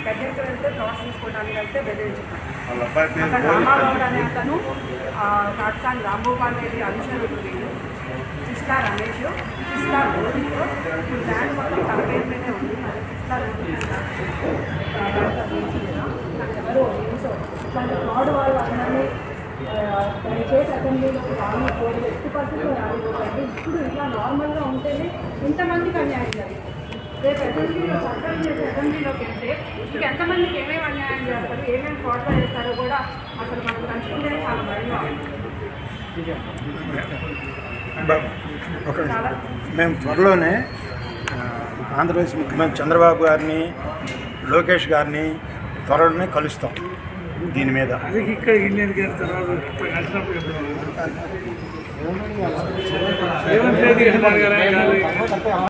దగ్గరికి వెళ్తే ఫ్లాట్స్ తీసుకోవడానికి వెళ్తే బెదిరించుతాను వాళ్ళ అబ్బాయి పేరు అక్కడ గోవింద్ రామాగౌడ్ అనే అతను కాట్సాని రాంభూపాల్ రెడ్డి అనుచరుడు వీళ్ళు సిస్లా రమేష్ సిస్లా రోహిత్ ఇప్పుడు ల్యాండ్ మొత్తం తన పేరు మీదే ఉంది మరి సిస్లా రోహిత్ ఎవరు తెలుసు ఇట్లాంటి ఫ్రాడ్ వాళ్ళు అందరినీ దయచేసి అసెంబ్లీలోకి రానిపోయి ఎట్టి పరిస్థితుల్లో రానిపోకండి ఇప్పుడు ఇట్లా నార్మల్గా ఉంటేనే ఇంతమందికి అన్యాయం జరిగింది రేపు అసెంబ్లీలో చట్టం చేసే అసెంబ్లీలోకి వెళ్తే ఇంక ఎంతమందికి ఏమేమి అన్యాయం చేస్తారు ఏమేమి ఫ్రాడ్గా చేస్తారో కూడా అసలు మనం పంచుకుంటేనే చాలా భయంగా ఉంది బ- ఒక మేము త్వరలోనే ఆ, ఆంధ్రప్రదేశ్ ముఖ్యమంత్రి చంద్రబాబు గారిని లోకేష్ గారిని త్వరలోనే కలుస్తాం దీని మీద అది ఇక్కడ ఇండియన్ గారి తర్వాత ఇక్కడ కలిసినప్పుడు చెప్తాను రేవంత్ రెడ్డి గారు